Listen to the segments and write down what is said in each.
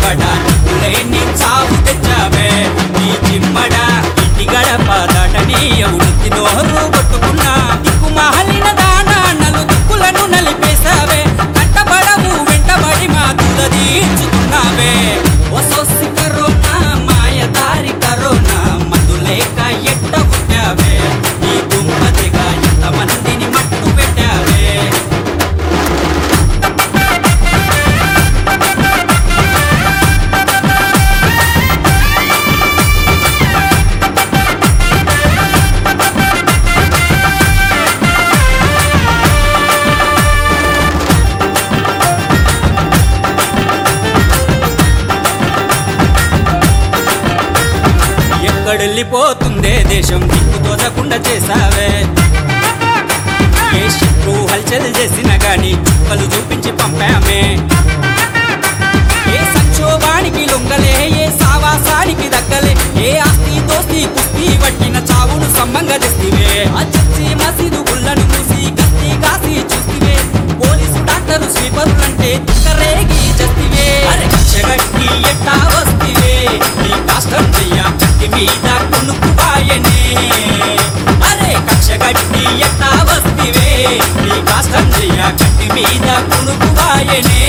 దేవుడా లేని చావు తెచ్చావే నీ చిమ్మడ ఇంటి గడప దాటని ఎవరికి నోరు కొట్టుకున్నా దిక్కు మహలిన దానా నలు దిక్కులను నలిపేశావే కట్టబడవు వెంటబడి మా తులదీర్చుకున్నావే వసొస్సి కరోనా మాయదారి కరోనా మందులేక ఎట్ట పుట్టావే నీ దుమ్మతిగా ఎంతమందిని మట్టు పెట్టావే ఎక్కడెళ్ళిపోతుందే దేశం దిక్కు తోచకుండా చేసావే ఏ శత్రు హల్చల్ చేసినా గాని చుక్కలు చూపించి పంపామే ఏ సంక్షోభానికి లొంగలే ఏ సావాసానికి దగ్గలే ఏ ఆస్తి దోస్తి కుస్తీ పట్టిన చావును సంబంగా తెస్తివే ఆ చర్చి మసీదు గుళ్ళను మూసి కత్తి కాసి చూస్తివే పోలీసు డాక్టరు స్వీపరులంటే తిక్కరేగి చస్తివే అరే కక్షగట్టి ఎట్టా వస్తివే నీ కష్టం చెయ్య కట్టి మీద కొనుక్కుపాయనే అరే కక్షగట్టి ఎట్టా వస్తివే నీ కష్టం చెయ్య కట్టి మీద కొనుక్కుపాయనే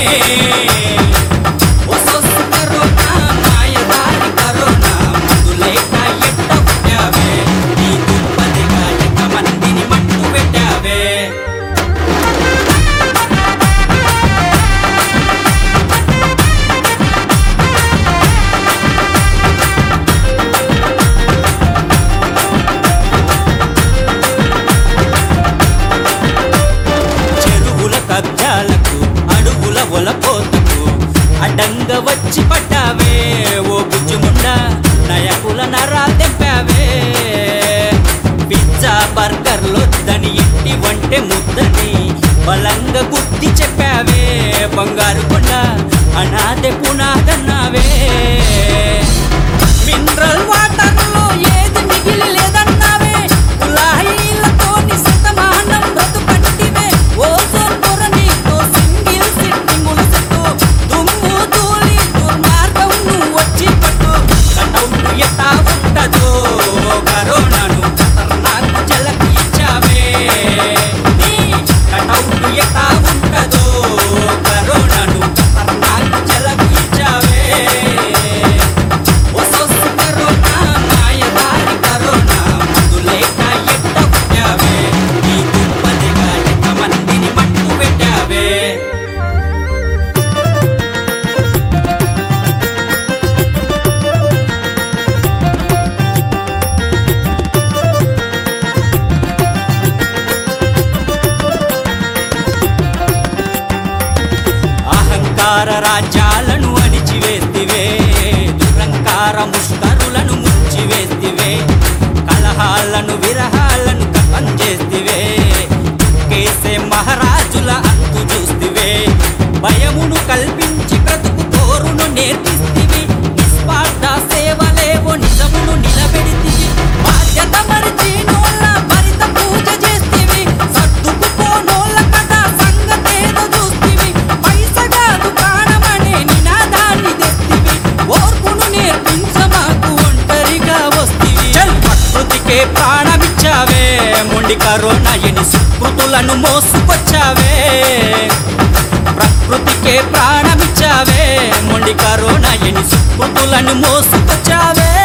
వసొస్సు కరోనా మాయదారి కరోనా మందులేక ఎట్ట పుట్టావే నీ దుప్పటిగా ఎంతమందిని మట్టు పెట్టావే చెరువుల కబ్జాలకు అడుగుల ఒలపోతుకు అడ్డంగా వచ్చి పడ్డావే ఓ బుజ్జుముండ నయకుల నరా తెంపావే పిజ్జా బర్గర్లో దని ఇంటి వంటె ముద్దని బలంగా గుర్తి చెప్పావే బంగారు కొండ అనాథె పునాదన్నావే మినరల్ వాటర్లో ఏది మిగిలి లేదన్నావే కుళాయిలతో నిశతమానం బ్రతుకంటివే ఓజోన్ పొర నీతో సింగిల్ సిట్టింగులు సెట్టు దుమ్ము ధూళి దుర్మార్గం నువ్వు వచ్చి పట్టు కటౌట్ ఎట్టా ఉంటదో కరోనాను ఖతర్నాకు జలకి ఇచ్చావే నీ కటౌట్ ఎట్టా ఉంటదో కరోనాను ఖతర్నాకు జలకి ఇచ్చావే వసొస్సు కరోనా మాయదారి కరోనా మందులేక ఎట్ట పుట్టావే నీ దుప్పటిగా ఎంతమందిని మట్టు పెట్టావే అహంకార రాజ్యాలను అణిచివేస్తివే దురంకార ముష్కరులను ముంచివేస్తివే కలహాలను విరహాలను కథం చేస్తివే కేసే మహారాజుల అంతు చూస్తివే భయమును కల్పించి బ్రతుకు తోరును నేర్పిస్తివి నిస్వార్థ సేవలేవో నిజమును నిలబెడితివి బాధ్యత మరిచి నోళ్ళ భరిత పూజ చేస్తివి సర్దుకుపోనోళ్ళ కథ సంగతేదో చూస్తివి పైసగాదు ప్రాణమనే నినాదాన్ని తెస్తివి ఓర్పును నేర్పించ మాకు ఒంటరిగా వస్తివి చల్ ప్రకృతికే ప్రాణమిచ్చావే మొండి కరోనా ఎని సుకృతులను మోసుకొచ్చావే ప్రకృతికే ప్రాణమిచ్చావే మొండి కరోనా ఎని సుకృతులను మోసుకొచ్చావే